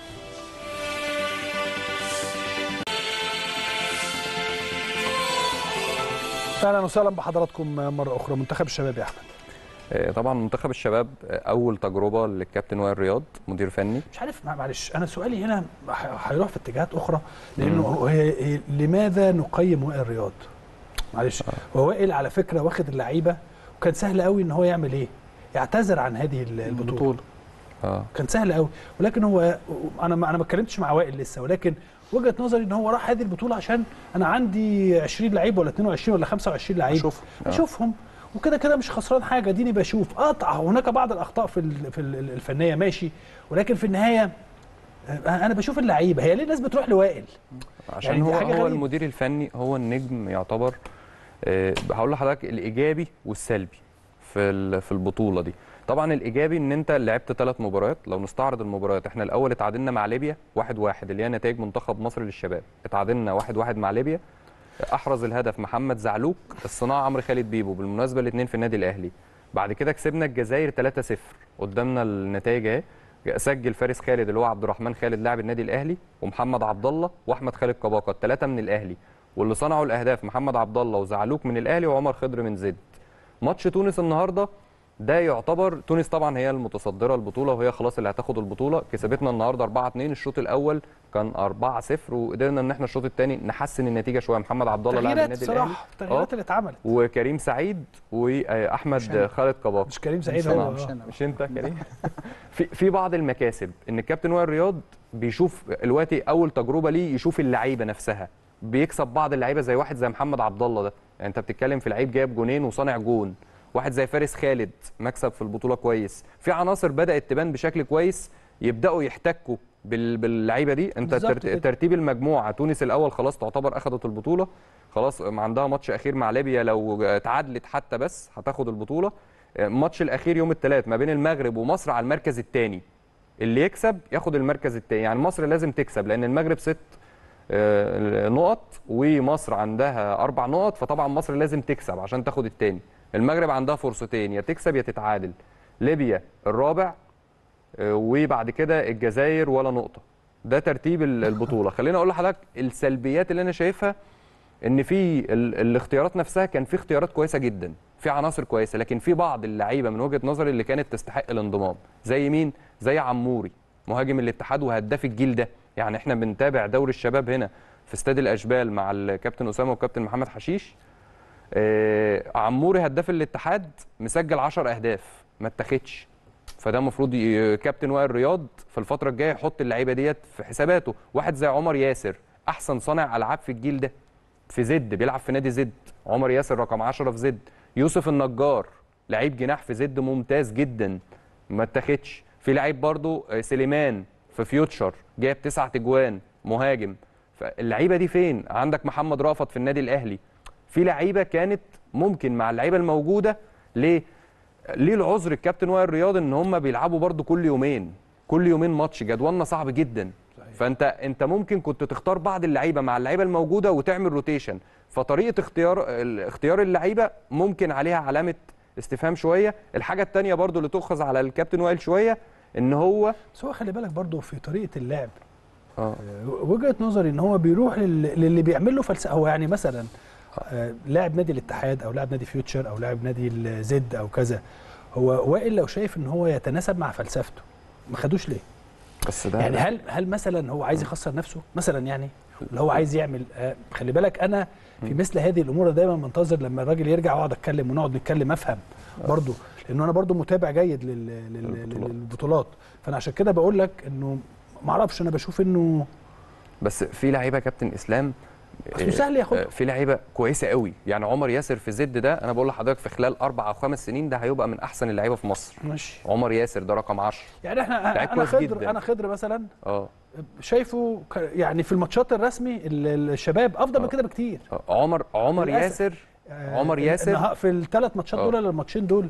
اهلا وسهلا بحضراتكم مره اخرى منتخب الشباب يا احمد آه، طبعا منتخب الشباب آه، اول تجربه للكابتن وائل رياض مدير فني مش عارف مع- معلش انا سؤالي هنا ح- هيروح في اتجاهات اخرى لانه هو- هي هي لماذا نقيم وائل رياض؟ معلش هو وائل على فكره واخد اللعيبه وكان سهل قوي ان هو يعمل ايه؟ يعتذر عن هذه ال- البطوله اه كان سهل قوي ولكن هو انا ما انا ما اتكلمتش مع وائل لسه ولكن وجهه نظري ان هو راح هذه البطوله عشان انا عندي 20 لعيب ولا 22 ولا 25 لعيب أشوف. اشوفهم وكده كده مش خسران حاجه ديني بشوف قطع هناك بعض الاخطاء في ال- في ال- الفنيه ماشي ولكن في النهايه آه، انا بشوف اللعيبه هي ليه الناس بتروح لوائل عشان يعني دي هو حاجة هو غريبة. المدير الفني هو النجم يعتبر آه، هقول لحضرتك الايجابي والسلبي في ال- في البطوله دي طبعا الايجابي ان انت لعبت ثلاث مباريات لو نستعرض المباريات احنا الاول اتعادلنا مع ليبيا واحد واحد اللي هي نتائج منتخب مصر للشباب اتعادلنا واحد واحد مع ليبيا احرز الهدف محمد زعلوك الصناعه عمرو خالد بيبو بالمناسبه الاثنين في النادي الاهلي بعد كده كسبنا الجزائر 3-0 قدامنا النتائج اهي سجل فارس خالد اللي هو عبد الرحمن خالد لاعب النادي الاهلي ومحمد عبد الله واحمد خالد كباقه الثلاثه من الاهلي واللي صنعوا الاهداف محمد عبد الله وزعلوك من الاهلي وعمر خضر من زد ماتش تونس النهارده ده يعتبر تونس طبعا هي المتصدره البطوله وهي خلاص اللي هتاخد البطوله كسبتنا النهارده 4 2 الشوط الاول كان 4 0 وقدرنا ان احنا الشوط الثاني نحسن النتيجه شويه محمد عبد الله لاعب تغييرات النادي الاهلي صراحه التغييرات اللي اتعملت وكريم سعيد واحمد أنا. خالد كباقه مش كريم سعيد مش هو أنا، آه. مش أنا. مش انت كريم في في بعض المكاسب ان الكابتن وائل رياض بيشوف دلوقتي اول تجربه ليه يشوف اللعيبه نفسها بيكسب بعض اللعيبه زي واحد زي محمد عبد الله ده يعني انت بتتكلم في لعيب جايب جونين وصانع جون واحد زي فارس خالد مكسب في البطوله كويس في عناصر بدات تبان بشكل كويس يبداوا يحتكوا بال- باللعيبه دي انت بالظبط ترت- كده. ترتيب المجموعه تونس الاول خلاص تعتبر اخذت البطوله خلاص عندها ماتش اخير مع ليبيا لو اتعادلت حتى بس هتاخد البطوله الماتش الاخير يوم الثلاث ما بين المغرب ومصر على المركز الثاني اللي يكسب ياخد المركز الثاني يعني مصر لازم تكسب لان المغرب ست آه، نقط ومصر عندها اربع نقط فطبعا مصر لازم تكسب عشان تاخد الثاني المغرب عندها فرصتين يا تكسب يا تتعادل ليبيا الرابع آه، وبعد كده الجزائر ولا نقطه ده ترتيب ال- البطوله خليني اقول لحضرتك السلبيات اللي انا شايفها ان في ال- الاختيارات نفسها كان في اختيارات كويسه جدا في عناصر كويسه لكن في بعض اللعيبه من وجهه نظري اللي كانت تستحق الانضمام زي مين زي عموري مهاجم الاتحاد وهداف الجيل ده يعني احنا بنتابع دوري الشباب هنا في استاد الاشبال مع الكابتن اسامه والكابتن محمد حشيش آه عموري هداف الاتحاد مسجل 10 اهداف ما اتاخدش فده المفروض ي- كابتن وائل رياض في الفتره الجايه يحط اللعيبه ديت في حساباته واحد زي عمر ياسر احسن صانع العاب في الجيل ده في زد بيلعب في نادي زد عمر ياسر رقم 10 في زد يوسف النجار لعيب جناح في زد ممتاز جدا ما اتاخدش في لعيب برضو آه، سليمان في فيوتشر جايب تسعة تجوان مهاجم فاللعيبه دي فين عندك محمد رأفت في النادي الاهلي في لعيبه كانت ممكن مع اللعيبه الموجوده ليه ليه العذر الكابتن وائل رياض ان هم بيلعبوا برضو كل يومين كل يومين ماتش جدولنا صعب جدا فانت انت ممكن كنت تختار بعض اللعيبه مع اللعيبه الموجوده وتعمل روتيشن فطريقه اختيار ال- اختيار اللعيبه ممكن عليها علامه استفهام شويه الحاجه الثانيه برضو اللي تؤخذ على الكابتن وائل شويه ان هو بس هو خلي بالك برضه في طريقه اللعب اه آه، وجهه نظري ان هو بيروح لل- للي بيعمل له فلسفه هو يعني مثلا آه، لاعب نادي الاتحاد او لاعب نادي فيوتشر او لاعب نادي الزد او كذا هو وائل لو شايف ان هو يتناسب مع فلسفته ما خدوش ليه؟ بس ده يعني هل هل مثلا هو عايز يخسر نفسه مثلا يعني ولا هو عايز يعمل آه خلي بالك انا في مثل هذه الامور دايما منتظر لما الراجل يرجع واقعد اتكلم ونقعد نتكلم افهم برضه لانه انا برضه متابع جيد لل- لل- للبطولات. للبطولات فانا عشان كده بقول لك انه ما اعرفش انا بشوف انه بس في لعيبه كابتن اسلام أصله آه، سهل ياخدها. آه، في لعيبه كويسه قوي يعني عمر ياسر في زد ده انا بقول لحضرتك في خلال اربع او خمس سنين ده هيبقى من احسن اللعيبه في مصر ماشي عمر ياسر ده رقم 10 يعني احنا لعيب انا كويس خضر جداً. انا خضر مثلا اه شايفه ك- يعني في الماتشات الرسمي ال- الشباب افضل من آه. كده بكتير آه، عمر عمر للأسف. ياسر آه، عمر ياسر النها- في الثلاث ماتشات آه. دول ولا الماتشين دول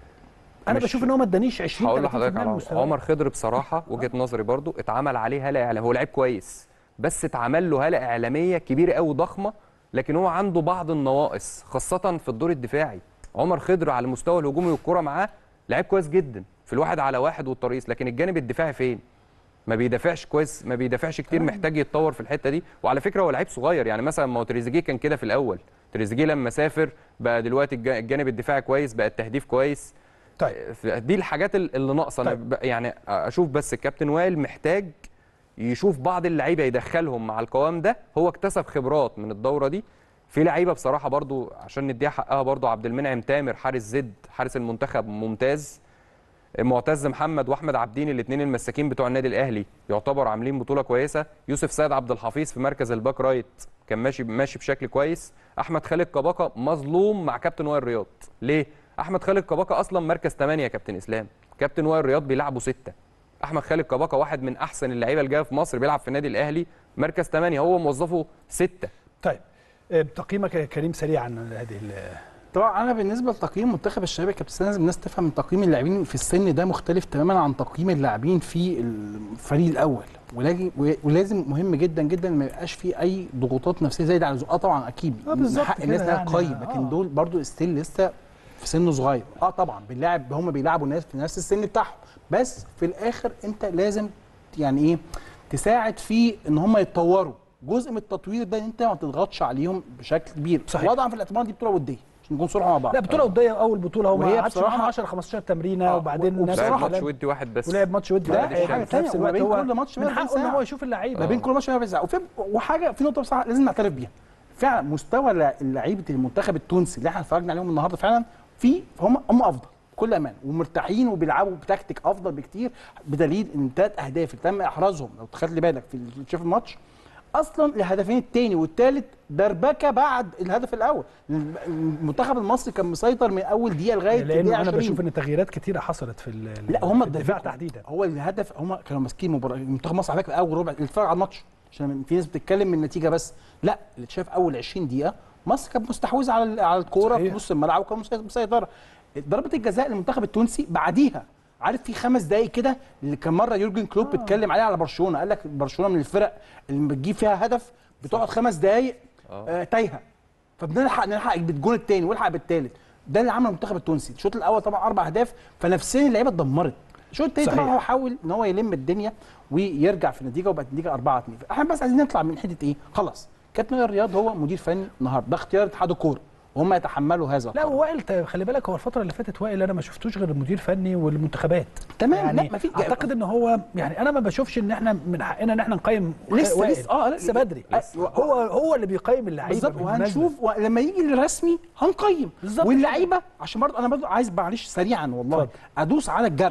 انا مش- بشوف ان هو ما ادانيش 20 هقول 30% لحضرتك من على مستواه. عمر خضر بصراحه وجهه نظري برضو اتعمل عليه هاله اعلاميه هو لعيب كويس بس اتعمل له هاله اعلاميه كبيره قوي ضخمه لكن هو عنده بعض النواقص خاصه في الدور الدفاعي عمر خضر على المستوى الهجومي والكره معاه لعيب كويس جدا في الواحد على واحد والترقيص لكن الجانب الدفاعي فين ما بيدافعش كويس ما بيدافعش كتير محتاج يتطور في الحته دي وعلى فكره هو لعيب صغير يعني مثلا ما هو تريزيجيه كان كده في الاول تريزيجيه لما سافر بقى دلوقتي الج- الجانب الدفاعي كويس بقى التهديف كويس طيب دي الحاجات ال- اللي ناقصه انا طيب. ب- يعني اشوف بس الكابتن وائل محتاج يشوف بعض اللعيبه يدخلهم مع القوام ده هو اكتسب خبرات من الدوره دي في لعيبه بصراحه برضو عشان نديها حقها برضو عبد المنعم تامر حارس زد حارس المنتخب ممتاز معتز محمد واحمد عبدين الاثنين المساكين بتوع النادي الاهلي يعتبر عاملين بطوله كويسه يوسف سيد عبد الحفيظ في مركز الباك رايت كان ماشي ماشي بشكل كويس احمد خالد كباكا مظلوم مع كابتن وائل رياض ليه احمد خالد كباكا اصلا مركز 8 يا كابتن اسلام كابتن وائل رياض بيلعبوا 6 احمد خالد كباكا واحد من احسن اللعيبه اللي جايه في مصر بيلعب في النادي الاهلي مركز 8 هو موظفه 6 طيب آه، تقييمك يا كريم سريع عن هذه ال- طبعا انا بالنسبه لتقييم منتخب الشباب يا كابتن لازم الناس تفهم ان تقييم اللاعبين في السن ده مختلف تماما عن تقييم اللاعبين في الفريق الاول ولكن ولازم مهم جدا جدا ما يبقاش في اي ضغوطات نفسيه زايده على اه طبعا اكيد آه، بالظبط حق الناس كده انها يعني، تقيم آه. لكن دول برضو ستيل لسه في سن صغير اه طبعا بنلاعب هم بيلعبوا ناس في نفس السن بتاعهم بس في الاخر انت لازم يعني ايه تساعد في ان هم يتطوروا جزء من التطوير ده ان انت ما تضغطش عليهم بشكل كبير صحيح. وضعا في الاعتبار دي بطوله وديه عشان نكون صراحه مع بعض لا بطوله وديه اول بطوله هو ما وهي قعدش معاهم بصراحة- 10 15 تمرينه آه، وبعدين و- نفس لعب وبصراحة ماتش الكلام. ودي واحد بس ولعب ماتش ودي لا، واحد. هي حاجة في نفس تانية، الوقت وما بين هو كل ماتش من 140 حقه ان ساعة. هو يشوف اللعيبه ما بين كل ماتش 140 ساعه وفي وحاجه في نقطه بصراحه لازم نعترف بيها فعلا مستوى لع- لعيبه المنتخب التونسي اللي احنا اتفرجنا عليهم النهارده فعلا في هم هم افضل بكل امان ومرتاحين وبيلعبوا بتكتيك افضل بكتير بدليل ان ثلاث اهداف اللي تم احرازهم لو تخلي بالك في ال- تشوف الماتش اصلا الهدفين الثاني والثالث دربكه بعد الهدف الاول المنتخب المصري كان مسيطر من اول دقيقه لغايه لانه الدقيقه انا 20 بشوف ان تغييرات كتيره حصلت في ال- لا هم في الدفاع الدفاع تحديدا هو الهدف هم كانوا ماسكين مباراه منتخب مصر على فكره اول ربع اللي اتفرج على الماتش عشان في ناس بتتكلم من النتيجه بس لا اللي شاف اول 20 دقيقه مصر كانت مستحوذه على ال- على الكوره في صحيح. نص الملعب وكان مسيطر- مسيطره ضربه الجزاء للمنتخب التونسي بعديها عارف في خمس دقائق كده اللي كان مره يورجن كلوب آه. اتكلم عليها على برشلونه قال لك برشلونه من الفرق اللي بتجيب فيها هدف بتقعد خمس دقائق آه. آه تايهه فبنلحق نلحق بالجون الثاني ونلحق بالثالث ده اللي عمله المنتخب التونسي الشوط الاول طبعا اربع اهداف فنفسيا اللعيبه اتدمرت الشوط الثاني صحيح. طبعا هو حاول ان هو يلم الدنيا ويرجع في النتيجه وبقت النتيجه 4 2 احنا بس عايزين نطلع من حته ايه خلاص كابتن وائل الرياض هو مدير فني النهارده ده اختيار اتحاد الكوره وهم يتحملوا هذا لا القرار. وائل ت- خلي بالك هو الفتره اللي فاتت وائل انا ما شفتوش غير المدير فني والمنتخبات تمام يعني لا ما في اعتقد ان هو يعني انا ما بشوفش ان احنا من حقنا ان احنا نقيم لسه- وائل. لسه- آه، لا، لسه بدري لسه. هو هو اللي بيقيم اللعيبه بالظبط بالمناسبة. وهنشوف ولما يجي الرسمي هنقيم بالظبط واللعيبه عشان برضه انا برضه عايز معلش سريعا والله اتفضل. ادوس على الجرح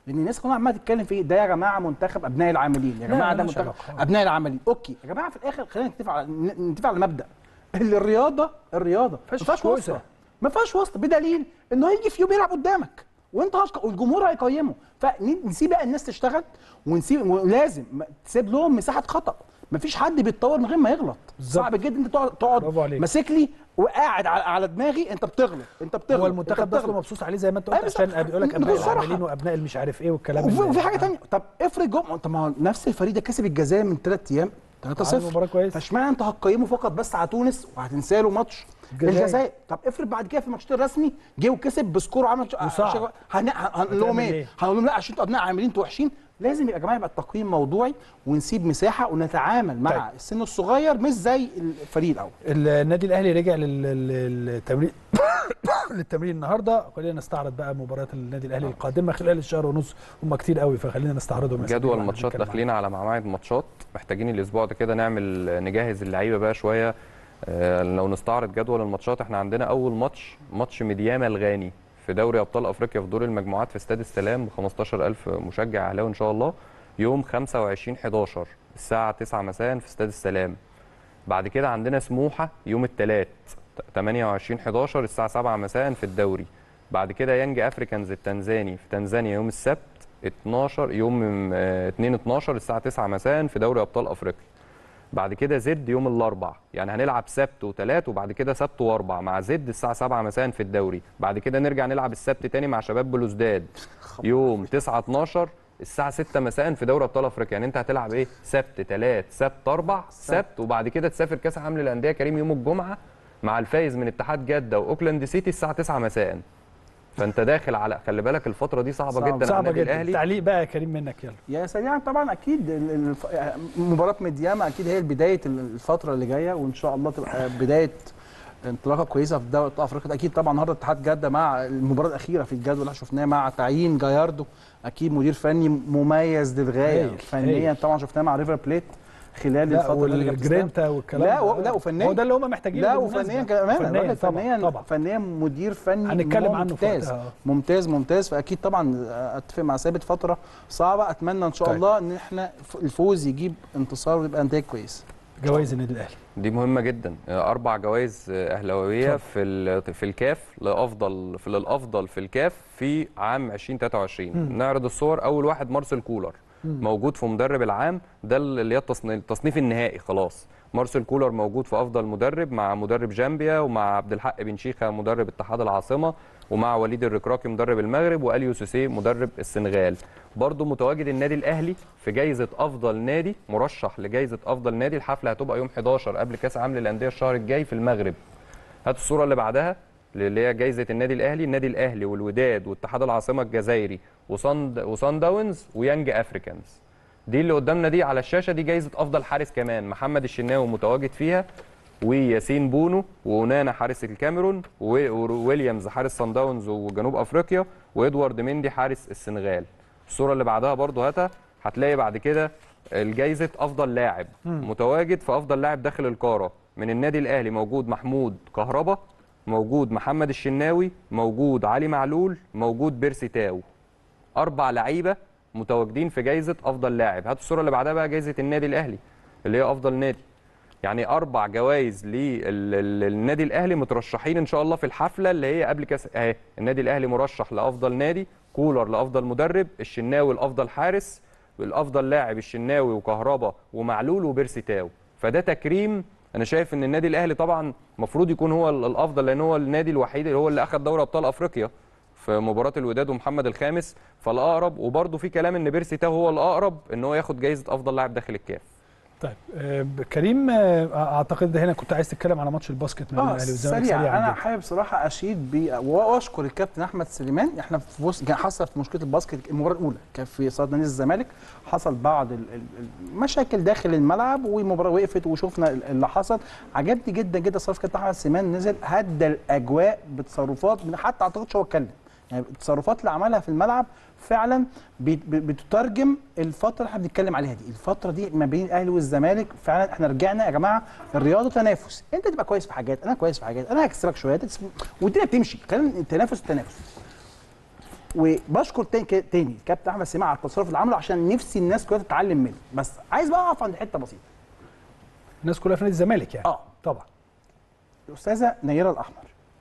لان الناس كلها عماله تتكلم في إيه؟ ده يا جماعه منتخب ابناء العاملين يا لا، جماعه ده ملهاش منتخب علاقة. ابناء العاملين اوكي يا جماعه في الاخر خلينا نتفق على ن- نتفق على مبدا اللي الرياضه الرياضه ما فيهاش كوسة. واسطه ما فيهاش واسطه بدليل انه هيجي في يوم يلعب قدامك وانت هشك... والجمهور هيقيمه فنسيب بقى الناس تشتغل ونسيب ولازم ما- تسيب لهم مساحه خطا ما فيش حد بيتطور من غير ما يغلط بالظبط. صعب جدا انت تقعد برافو تقعد عليك. ماسك لي وقاعد على, على دماغي انت بتغلط انت بتغلط هو انت المنتخب ده بتغلط. اصلا مبسوط عليه زي ما انت أيوة قلت بالظبط. عشان بيقول لك ابناء بصراحة. العاملين وابناء اللي مش عارف ايه والكلام وفي, اللي- وفي حاجه ثانيه طب افرض جم طب ما هو نفس الفريق ده كسب الجزائر من ثلاث ايام 3-0 عامل مباراة كويسة. فاشمعنى انت هتقيمه فقط بس على تونس وهتنسى له ماتش الجزائر. الجزائر طب افرض بعد كده في الماتشات الرسمي جه وكسب بسكور عمل وصعد. هن... هنقول لهم هتعمل ايه؟ إيه؟ هنقول لهم لا عشان انتوا ابناء عاملين انتوا وحشين لازم يبقى يا جماعه يبقى التقييم موضوعي ونسيب مساحه ونتعامل مع طيب. السن الصغير مش زي الفريق الاول النادي الاهلي رجع لل- لل- للتمرين للتمرين النهارده خلينا نستعرض بقى مباريات النادي الاهلي القادمه خلال الشهر ونص هم كتير قوي فخلينا نستعرضهم يا سيدي جدول واحنا الماتشات بنتكلم داخلين على معمعة ماتشات محتاجين الاسبوع ده كده نعمل نجهز اللعيبه بقى شويه آه، لو نستعرض جدول الماتشات احنا عندنا اول ماتش ماتش ميدياما الغاني في دوري ابطال افريقيا في دور المجموعات في استاد السلام ب 15000 مشجع اهلاوي ان شاء الله يوم 25 11 الساعه 9 مساء في استاد السلام بعد كده عندنا سموحه يوم الثلاث 28 11 الساعه 7 مساء في الدوري بعد كده يانج افريكانز التنزاني في تنزانيا يوم السبت 12 يوم آه، 2 12 الساعه 9 مساء في دوري ابطال افريقيا بعد كده زد يوم الاربع يعني هنلعب سبت وثلاث وبعد كده سبت واربع مع زد الساعه 7 مساء في الدوري بعد كده نرجع نلعب السبت تاني مع شباب بلوزداد يوم 9 12 الساعه 6 مساء في دوري ابطال افريقيا يعني انت هتلعب ايه سبت ثلاث سبت اربع سبت وبعد كده تسافر كاس العالم للانديه كريم يوم الجمعه مع الفايز من اتحاد جده واوكلاند سيتي الساعه 9 مساء فانت داخل على خلي بالك الفتره دي صعبه صعب- جدا على صعبه النادي جدا الاهلي تعليق بقى يا كريم منك يلا يا سريعا طبعا اكيد ال- ال- الف- مباراه ميدياما اكيد هي بدايه الفتره اللي جايه وان شاء الله تبقى بدايه انطلاقه كويسه في دوري ابطال افريقيا اكيد طبعا النهارده اتحاد جده مع المباراه الاخيره في الجدول اللي احنا شفناه مع تعيين جاياردو اكيد مدير فني مميز للغايه هايل، فنيا هايل. طبعا شفناه مع ريفر بليت خلال لا الفتره اللي كانت والجرينتا والكلام لا ده. و- لا وفنيا هو ده اللي هم محتاجينه لا بالمناسبة. وفنيا كمان فنيا الراجل طبعا فنيا طبعا فنيا مدير فني هنتكلم عنه في ممتاز وقتها. ممتاز ممتاز فاكيد طبعا اتفق مع ثابت فتره صعبه اتمنى ان شاء طيب. الله ان احنا ف- الفوز يجيب انتصار ويبقى نتائج كويسه جوائز النادي الاهلي دي مهمة جدا اربع جوائز اهلاوية في ال- في الكاف لافضل في للافضل في الكاف في عام 2023 مم. نعرض الصور اول واحد مارسيل كولر مم. موجود في مدرب العام ده اللي هي التصني- التصنيف النهائي خلاص مارسيل كولر موجود في افضل مدرب مع مدرب جامبيا ومع عبد الحق بن شيخه مدرب اتحاد العاصمه ومع وليد الركراكي مدرب المغرب واليو سيسي مدرب السنغال برضه متواجد النادي الاهلي في جائزه افضل نادي مرشح لجائزه افضل نادي الحفله هتبقى يوم 11 قبل كاس العالم للانديه الشهر الجاي في المغرب هات الصوره اللي بعدها اللي هي جائزه النادي الاهلي النادي الاهلي والوداد واتحاد العاصمه الجزائري وصن وصن داونز ويانج افريكانز دي اللي قدامنا دي على الشاشه دي جائزه افضل حارس كمان محمد الشناوي متواجد فيها وياسين بونو وونانا حارس الكاميرون و- وويليامز حارس صن داونز وجنوب افريقيا وادوارد مندي حارس السنغال الصوره اللي بعدها برضو هاتها هتلاقي بعد كده الجائزه افضل لاعب متواجد في افضل لاعب داخل القاره من النادي الاهلي موجود محمود كهربا موجود محمد الشناوي موجود علي معلول موجود بيرسي تاو اربع لعيبه متواجدين في جائزه افضل لاعب هات الصوره اللي بعدها بقى جائزه النادي الاهلي اللي هي افضل نادي يعني اربع جوائز للنادي الاهلي مترشحين ان شاء الله في الحفله اللي هي قبل كاس اهي النادي الاهلي مرشح لافضل نادي كولر لافضل مدرب الشناوي لافضل حارس الافضل لاعب الشناوي وكهربا ومعلول وبيرسي تاو فده تكريم انا شايف ان النادي الاهلي طبعا المفروض يكون هو ال- الافضل لان هو النادي الوحيد اللي هو اللي اخذ دوري ابطال افريقيا في مباراه الوداد ومحمد الخامس فالاقرب وبرده في كلام ان بيرسي تاو هو الاقرب ان هو ياخد جائزه افضل لاعب داخل الكاف طيب آه، كريم آه، اعتقد هنا كنت عايز تتكلم على ماتش الباسكت ما بين اه الاهلي والزمالك سريع سريعا انا جدا. حابب صراحه اشيد ب واشكر الكابتن احمد سليمان احنا في وسط كان حصل في مشكله الباسكت المباراه الاولى كان في صاد نادي الزمالك حصل بعض ال- ال- المشاكل داخل الملعب والمباراه وقفت وشفنا ال- اللي حصل عجبني جدا جدا صرف كابتن احمد سليمان نزل هدى الاجواء بتصرفات من حتى اعتقدش هو اتكلم يعني التصرفات اللي عملها في الملعب فعلا بت- بت- بتترجم الفتره اللي احنا بنتكلم عليها دي الفتره دي ما بين الاهلي والزمالك فعلا احنا رجعنا يا جماعه الرياضه تنافس انت تبقى كويس في حاجات انا كويس في حاجات انا هكسبك شويه تكسب- والدنيا بتمشي خلينا التنافس التنافس وبشكر تاني تاني كابتن احمد سماع على التصرف اللي عمله عشان نفسي الناس كلها تتعلم منه بس عايز بقى اقف عند حته بسيطه الناس كلها في نادي الزمالك يعني اه طبعا الاستاذه نيره الاحمر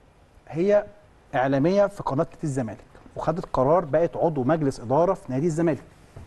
هي اعلاميه في قناه نادي الزمالك وخدت قرار بقت عضو مجلس اداره في نادي الزمالك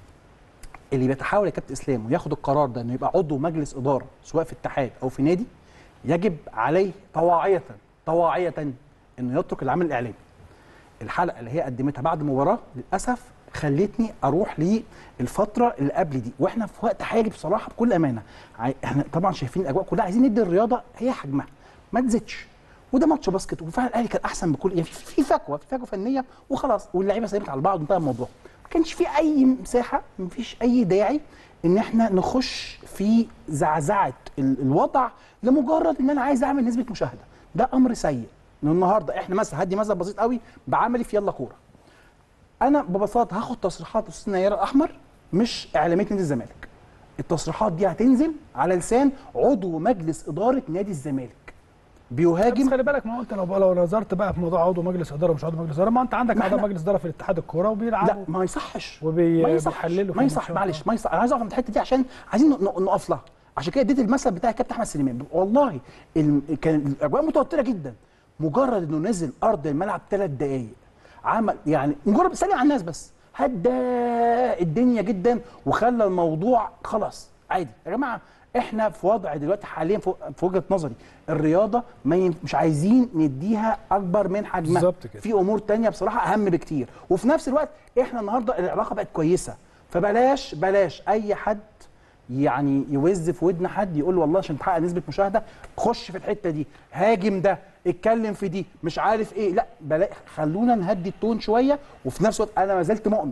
اللي بيتحاول يا كابتن اسلام وياخد القرار ده انه يبقى عضو مجلس اداره سواء في اتحاد او في نادي يجب عليه طواعيه طواعيه انه يترك العمل الاعلامي الحلقه اللي هي قدمتها بعد المباراه للاسف خلتني اروح للفتره اللي قبل دي واحنا في وقت حالي بصراحه بكل امانه عاي- احنا طبعا شايفين الاجواء كلها عايزين ندي الرياضه هي حجمها ما تزيدش وده ماتش باسكت وفعلا الاهلي كان احسن بكل يعني في في فجوه في فجوه فنيه وخلاص واللعيبه سلمت على بعض وانتهى الموضوع ما كانش في اي مساحه ما فيش اي داعي ان احنا نخش في زعزعه ال- الوضع لمجرد ان انا عايز اعمل نسبه مشاهده ده امر سيء لأن النهارده احنا مثلا هدي مثلا بسيط قوي بعملي في يلا كوره انا ببساطه هاخد تصريحات استاذ نيره الاحمر مش اعلاميه نادي الزمالك التصريحات دي هتنزل على لسان عضو مجلس اداره نادي الزمالك بس بيهاجم خلي بالك ما هو انت لو لو نظرت بقى في موضوع عضو مجلس اداره ومش عضو مجلس اداره ما انت عندك ما اعضاء احنا- مجلس اداره في الاتحاد الكوره لا وبيلعبوا ما يصحش وبي- ما يصحش بيحللوا في ما يصح الماتشات. معلش ما يصح انا عايز اقف عند الحته دي عشان عايزين ن- ن- نقف لها عشان كده اديت المثل بتاع الكابتن احمد سليمان والله الم- كان الاجواء متوتره جدا مجرد انه نزل ارض الملعب ثلاث دقائق عمل يعني مجرد سلم على الناس بس هدى الدنيا جدا وخلى الموضوع خلاص عادي يا جماعه احنا في وضع دلوقتي حاليا في في وجهه نظري الرياضه ما ين- مش عايزين نديها اكبر من حجمها بالظبط كده. في امور تانية بصراحه اهم بكتير وفي نفس الوقت احنا النهارده العلاقه بقت كويسه فبلاش بلاش اي حد يعني يوز في ودن حد يقول له والله عشان تحقق نسبه مشاهده خش في الحته دي هاجم ده اتكلم في دي مش عارف ايه لا بلا خلونا نهدي التون شويه وفي نفس الوقت انا ما زلت مؤمن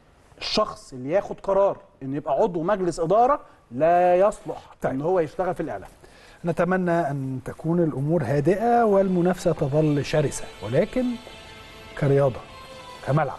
الشخص اللي ياخد قرار انه يبقى عضو مجلس اداره لا يصلح طيب. ان هو يشتغل في الاعلام نتمنى ان تكون الامور هادئه والمنافسه تظل شرسه ولكن كرياضه كملعب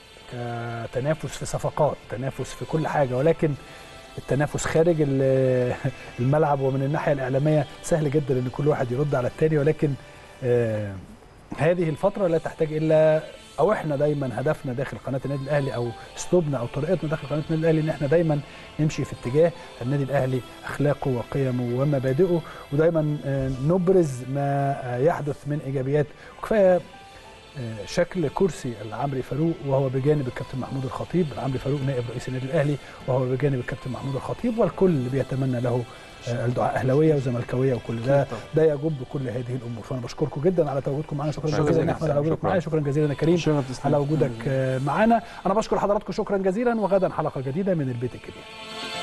كتنافس في صفقات تنافس في كل حاجه ولكن التنافس خارج ال- الملعب ومن الناحيه الاعلاميه سهل جدا ان كل واحد يرد على التاني ولكن آه، هذه الفتره لا تحتاج الا او احنا دايما هدفنا داخل قناه النادي الاهلي او اسلوبنا او طريقتنا داخل قناه النادي الاهلي ان احنا دايما نمشي في اتجاه النادي الاهلي اخلاقه وقيمه ومبادئه ودايما آه، نبرز ما آه، يحدث من ايجابيات وكفايه آه، شكل كرسي العمري فاروق وهو بجانب الكابتن محمود الخطيب العمري فاروق نائب رئيس النادي الاهلي وهو بجانب الكابتن محمود الخطيب والكل بيتمنى له آه، الدعاء اهلاويه وزملكاويه وكل ده ده يجب كل هذه الامور فانا بشكرا جدا على تواجدكم معنا شكرا شكراً جزيلا جزيلاً. يا احمد على وجودك شكراً. معايا شكرا جزيلا يا كريم شرف على وجودك آه، معانا انا بشكر حضراتكم شكرا جزيلا وغدا حلقه جديده من البيت الكبير